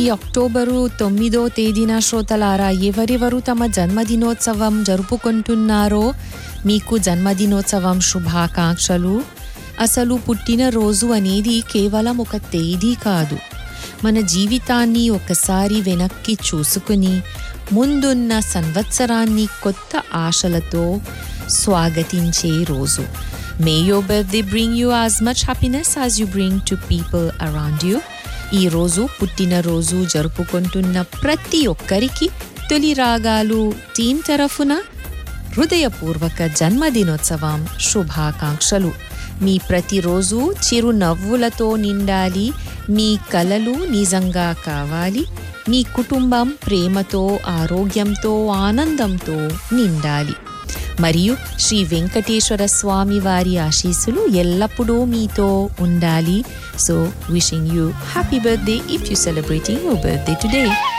October తొమ్మిదో తేదీన శ్రోతలారా ఎవరెవరు తమ జన్మదినోత్సవం జరుపుకుంటున్నారో మీకు జన్మదినోత్సవం శుభాకాంక్షలు అసలు పుట్టినరోజు అనేది కేవలం ఒక తేదీ కాదు మన జీవితాన్ని ఒకసారి వెనక్కి చూసుకుని ముందున్న సంవత్సరాన్ని కొత్త ఆశలతో స్వాగతించే రోజు may your birthday bring you as much happiness as you bring to people around you ఈరోజు పుట్టినరోజు జరుపుకుంటున్న ప్రతి ఒక్కరికి తొలి రాగాలు టీం తరఫున హృదయపూర్వక జన్మదినోత్సవం శుభాకాంక్షలు మీ ప్రతిరోజు చిరునవ్వులతో నిండాలి మీ కలలు నిజంగా కావాలి మీ కుటుంబం ప్రేమతో ఆరోగ్యంతో ఆనందంతో నిండాలి మరియు శ్రీ వెంకటేశ్వర స్వామి వారి ఆశీస్సులు ఎల్లప్పుడూ మీతో ఉండాలి so wishing you happy birthday if you celebrating your birthday today